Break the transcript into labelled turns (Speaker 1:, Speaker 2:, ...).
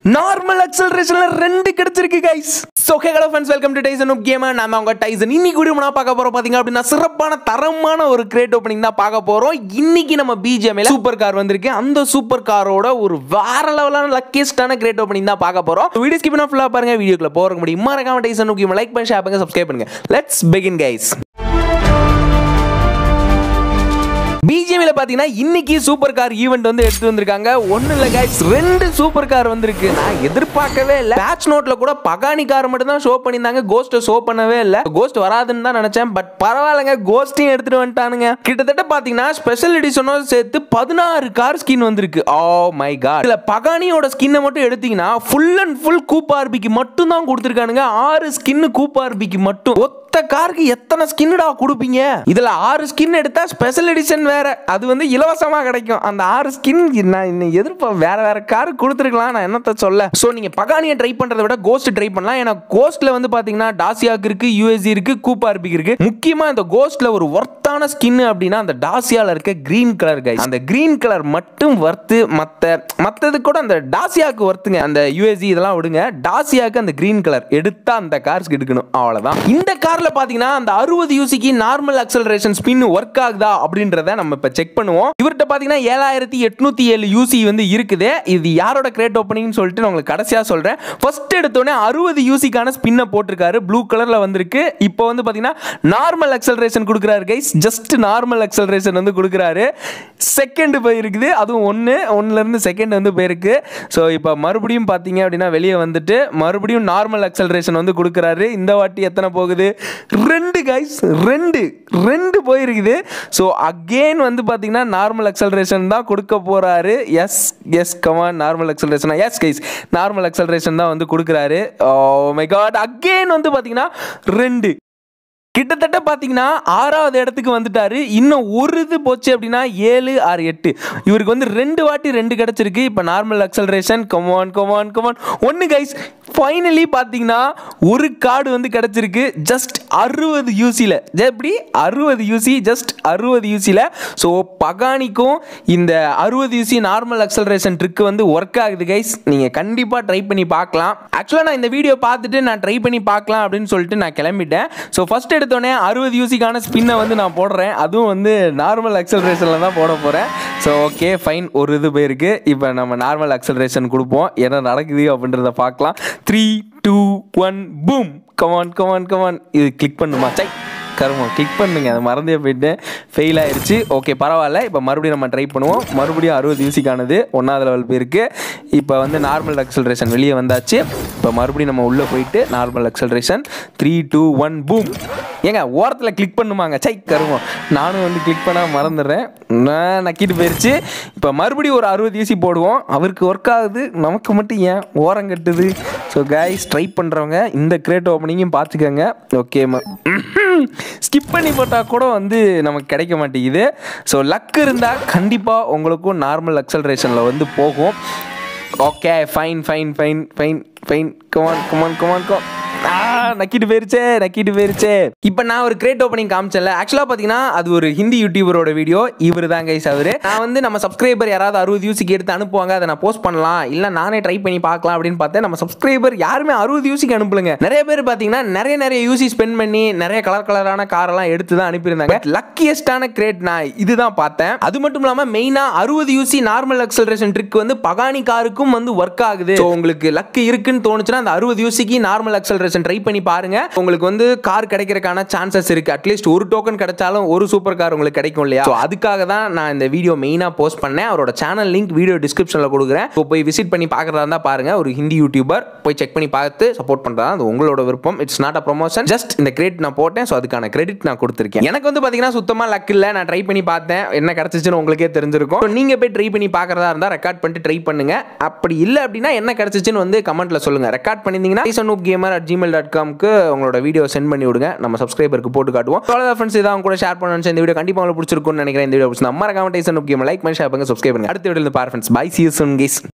Speaker 1: normal அக்சலரேஷன்ல ரெண்டு கிடைச்சிருக்கு guys so okay hello friends welcome to Tyson of game நாம அவங்க டைசன் இன்னைக்கு வீடியோ நான் பார்க்க போறோம் பாத்தீங்க அப்படின்னா சிறப்பான தரமான ஒரு கிரேட் ஓப்பனிங் தான் பார்க்க போறோம் இன்னைக்கு நம்ம பிஜிஎம்ல சூப்பர் கார் வந்திருக்கு அந்த சூப்பர் காரோட ஒரு வேற லெவலான லக்கியஸ்டான கிரேட் ஓப்பனிங் தான் பார்க்க போறோம் வீடியோ ஸ்கிப் பண்ண ஃபுல்லா பாருங்க வீடியோக்குள்ள போறதுக்கு முடியும் மறக்காம டைசன் ஆஃப் கேம் லைக் பண்ணி ஷேர் பண்ணுங்க சப்ஸ்கிரைப் பண்ணுங்க லெட்ஸ் பிகின் கைஸ் பிஜிஎம்ல பாத்தீங்கன்னா இன்னைக்கு சூப்பர் கார் ஈவெண்ட் வந்து எடுத்து வந்திருக்காங்க ஒண்ணு இல்ல கைஸ் ரெண்டு சூப்பர் கார் வந்திருக்கு நான் எதிர்பார்க்கவே இல்ல பேட்ச் நோட்ல கூட பகானி கார் மட்டும் தான் ஷோ பண்ணியிருந்தாங்க கோஸ்ட் ஷோ பண்ணவே இல்ல கோஸ்ட் வராதுன்னு தான் நினைச்சேன் பட் பரவாயில்லைங்க கோஸ்டையும் எடுத்துட்டு வந்துட்டானுங்க கிட்டத்தட்ட பாத்தீங்கன்னா ஸ்பெஷல் எடிஷனோட சேர்த்து பதினாறு கார் ஸ்கின் வந்திருக்கு ஓ மை காட் இதுல பகானியோட ஸ்கின்னை மட்டும் எடுத்தீங்கன்னா ஃபுல் அண்ட் ஃபுல் கூப்பார்பிக்கு மட்டும் தான் கொடுத்துருக்கானுங்க ஆறு ஸ்கின் கூப்பார்பிக்கு மட்டும் ஒத்த காருக்கு எத்தனை ஸ்கின்டா கொடுப்பீங்க இதுல ஆறு ஸ்கின் எடுத்தா ஸ்பெஷல் எடிஷன் வேற அது வந்து இலவசமா கிடைக்கும் அந்த ஆறு ஸ்கின் நான் இன்னும் எதிர்ப்பா வேற வேற கார் கொடுத்துருக்கலாம் நான் என்னத்த சொல்ல ஸோ நீங்க பகானியை ட்ரை பண்றதை விட கோஸ்ட் ட்ரை பண்ணலாம் ஏன்னா கோஸ்ட்ல வந்து பாத்தீங்கன்னா டாசியாக்கு இருக்கு யூஎஸ்சி இருக்கு கூப்பார்பிக் இருக்கு முக்கியமா இந்த கோஸ்ட்ல ஒரு ஒர்த்தான ஸ்கின் அப்படின்னா அந்த டாசியால இருக்க கிரீன் கலர் கை அந்த கிரீன் கலர் மட்டும் வர்த்து மத்த மத்தது கூட அந்த டாசியாக்கு ஒர்த்துங்க அந்த யூஎஸ்சி இதெல்லாம் விடுங்க டாசியாக்கு அந்த கிரீன் கலர் எடுத்தா அந்த கார்ஸ்க்கு எடுக்கணும் அவ்வளவுதான் இந்த கார்ல பாத்தீங்கன்னா அந்த அறுபது யூசிக்கு நார்மல் அக்சலரேஷன் ஸ்பின் ஒர்க் ஆகுதா அப்படின்றத நம்ம இப்ப செக் பண்ணுவோம் இவர்கிட்ட பாத்தீங்கன்னா ஏழாயிரத்தி எட்நூத்தி ஏழு யூசி வந்து இருக்குது இது யாரோட கிரேட் ஓப்பனிங் சொல்லிட்டு நான் உங்களுக்கு கடைசியா சொல்றேன் ஃபர்ஸ்ட் எடுத்தோடனே அறுபது யூசிக்கான ஸ்பின்னை போட்டிருக்காரு ப்ளூ கலர்ல வந்திருக்கு இப்போ வந்து பாத்தீங்கன்னா நார்மல் அக்சலரேஷன் கொடுக்குறாரு கைஸ் ஜஸ்ட் நார்மல் அக்சலரேஷன் வந்து கொடுக்குறாரு செகண்ட் போயிருக்குது அதுவும் ஒன்று ஒன்னுலேருந்து செகண்ட் வந்து போயிருக்கு ஸோ இப்போ மறுபடியும் பார்த்தீங்க அப்படின்னா வெளியே வந்துட்டு மறுபடியும் நார்மல் அக்சலரேஷன் வந்து கொடுக்குறாரு இந்த வாட்டி எத்தனை போகுது ரெண்டு கைஸ் ரெண்டு ரெண்டு போயிருக்குது ஸோ அகெயின் வந்து பார்த்தீங்கன்னா நார்மல் அக்சலரேஷன் தான் கொடுக்க போகிறாரு yes yes come on normal acceleration yes guys normal acceleration தான் வந்து கொடுக்குறாரு ஓ மை காட் அகெயின் வந்து பார்த்தீங்கன்னா ரெண்டு கிட்டத்தட்ட பார்த்தீங்கன்னா ஆறாவது இடத்துக்கு வந்துட்டாரு இன்னும் ஒரு இது போச்சு அப்படின்னா ஏழு ஆறு எட்டு இவருக்கு வந்து ரெண்டு வாட்டி ரெண்டு கிடச்சிருக்கு இப்போ normal acceleration come on come on come on ஒன்று கைஸ் ஃபைனலி பார்த்தீங்கன்னா ஒரு கார்டு வந்து கிடச்சிருக்கு ஜஸ்ட் அறுபது யூசியில் எப்படி அறுபது யூசி ஜஸ்ட் அறுபது யூசியில் ஸோ பகானிக்கும் இந்த அறுபது யூசி நார்மல் அக்சலரேஷன் ட்ரிக் வந்து ஒர்க் ஆகுது கைஸ் நீங்கள் கண்டிப்பாக ட்ரை பண்ணி பார்க்கலாம் ஆக்சுவலாக நான் இந்த வீடியோ பார்த்துட்டு நான் ட்ரை பண்ணி பார்க்கலாம் அப்படின்னு சொல்லிட்டு நான் கிளம்பிட்டேன் ஸோ ஃபஸ்ட் எடுத்தோடனே அறுபது யூசிக்கான ஸ்பின்னை வந்து நான் போடுறேன் அதுவும் வந்து நார்மல் அக்சலரேஷனில் தான் போட போகிறேன் ஸோ ஓகே ஃபைன் ஒரு இது போயிருக்கு இப்போ நம்ம நார்மல் அக்சலரேஷன் கொடுப்போம் என்ன நடக்குது அப்படின்றத பார்க்கலாம் three two one boom come on come on come on இது கிளிக் பண்ணுமா சை கருமம் கிளிக் பண்ணுங்க அதை மறந்தே போயிட்டேன் ஃபெயில் ஆயிடுச்சு ஓகே பரவாயில்ல இப்போ மறுபடியும் நம்ம ட்ரை பண்ணுவோம் மறுபடியும் அறுபது யூசிக்கானது ஒன்றாவது லெவல் போயிருக்கு இப்போ வந்து நார்மல் அக்சலரேஷன் வெளியே வந்தாச்சு இப்போ மறுபடியும் நம்ம உள்ளே போயிட்டு normal acceleration three two one boom ஏங்க ஓரத்தில் கிளிக் பண்ணுமாங்க சை கருமம் நானும் வந்து கிளிக் பண்ணால் மறந்துடுறேன் நான் நக்கிட்டு போயிடுச்சு இப்போ மறுபடியும் ஒரு அறுபது யூசி போடுவோம் அவருக்கு ஒர்க் ஆகுது நமக்கு மட்டும் ஏன் ஓரம் கட்டுது ஸோ கைஸ் ட்ரை பண்ணுறவங்க இந்த கிரேட் ஓப்பனிங்கும் பார்த்துக்கோங்க ஓகே ஸ்கிப் பண்ணி போட்டால் கூட வந்து நமக்கு கிடைக்க மாட்டேங்குது ஸோ லக் இருந்தால் கண்டிப்பாக உங்களுக்கும் நார்மல் அக்சலரேஷனில் வந்து போகும் okay fine fine fine fine fine come on come on come on go நக்கிட்டு போயிருச்சே நக்கிட்டு போயிருச்சே இப்போ நான் ஒரு கிரேட் ஓப்பனிங் காமிச்சல ஆக்சுவலாக பார்த்தீங்கன்னா அது ஒரு ஹிந்தி யூடியூபரோட வீடியோ இவர் தான் கைஸ் அவரு நான் வந்து நம்ம சப்ஸ்கிரைபர் யாராவது அறுபது யூசிக்கு எடுத்து அனுப்புவாங்க அதை நான் போஸ்ட் பண்ணலாம் இல்லை நானே ட்ரை பண்ணி பார்க்கலாம் அப்படின்னு பார்த்தேன் நம்ம சப்ஸ்கிரைபர் யாருமே அறுபது யூசிக்கு அனுப்பலுங்க நிறைய பேர் பார்த்தீங்கன்னா நிறைய நிறைய யூசி ஸ்பெண்ட் பண்ணி நிறைய கலர் கலரான காரெல்லாம் எடுத்து தான் அனுப்பியிருந்தாங்க லக்கியஸ்டான கிரேட் நான் இதுதான் பார்த்தேன் அது மட்டும் இல்லாமல் மெயினாக அறுபது யூசி நார்மல் அக்சலரேஷன் ட்ரிக் வந்து பகானி காருக்கும் வந்து ஒர்க் ஆகுது So, உங்களுக்கு லக்கு இருக்குன்னு தோணுச்சுன்னா அந்த அறுபது யூசிக்கு நார்மல் அக்சலரேஷன் ட்ரை பண்ணி பாருங்க உங்களுக்கு வந்து கார் கிடைக்கிறதுக்கான சான்சஸ் இருக்கு அட்லீஸ்ட் ஒரு டோக்கன் கிடைச்சாலும் ஒரு சூப்பர் கார் உங்களுக்கு கிடைக்கும் இல்லையா So, அதுக்காக தான் நான் இந்த வீடியோ மெயினாக போஸ்ட் பண்ணேன் அவரோட சேனல் லிங்க் வீடியோ டிஸ்கிரிப்ஷனில் கொடுக்குறேன் So, போய் விசிட் பண்ணி பார்க்குறதா இருந்தால் பாருங்க ஒரு ஹிந்தி யூடியூபர் போய் செக் பண்ணி பார்த்து சப்போர்ட் பண்ணுறதா அது உங்களோட விருப்பம் it's not a promotion just இந்த கிரெடிட் நான் போட்டேன் ஸோ அதுக்கான கிரெடிட் நான் கொடுத்துருக்கேன் எனக்கு வந்து பார்த்தீங்கன்னா சுத்தமாக லக் இல்லை நான் ட்ரை பண்ணி பார்த்தேன் என்ன கிடச்சிச்சுன்னு உங்களுக்கே தெரிஞ்சிருக்கும் So, நீங்க போய் ட்ரை பண்ணி பார்க்குறதா இருந்தால் ரெக்கார்ட் பண்ணிட்டு ட்ரை பண்ணுங்க அப்படி இல்லை அப்படின்னா என்ன கிடச்சிச்சுன்னு வந்து கமெண்ட்ல சொல்லுங்க ரெக்கார்ட் பண்ணியிருந்தீங்கன்னா noob gamer at Gmail dot காம்க்கு உங்களோட வீடியோ சென்ட் பண்ணி விடுங்க நம்ம சப்ஸ்கிரைபருக்கு போட்டு காட்டுவோம் அவ்வளோ ஃப்ரெண்ட்ஸ் இதான் கூட ஷேர் பண்ணணும் இந்த வீடியோ கண்டிப்பாக உங்களுக்கு பிடிச்சிருக்கும்னு நினைக்கிறேன் இந்த வீடியோ பிடிச்சி நம்ம மறக்காம டைசன் நூப் கேம் லைக் பண்ணி ஷேர் பண்ணுங்க சப்ஸ்கிரைப் பண்ணுங்க அடுத்த வீடியோ பாரு friends bye see you case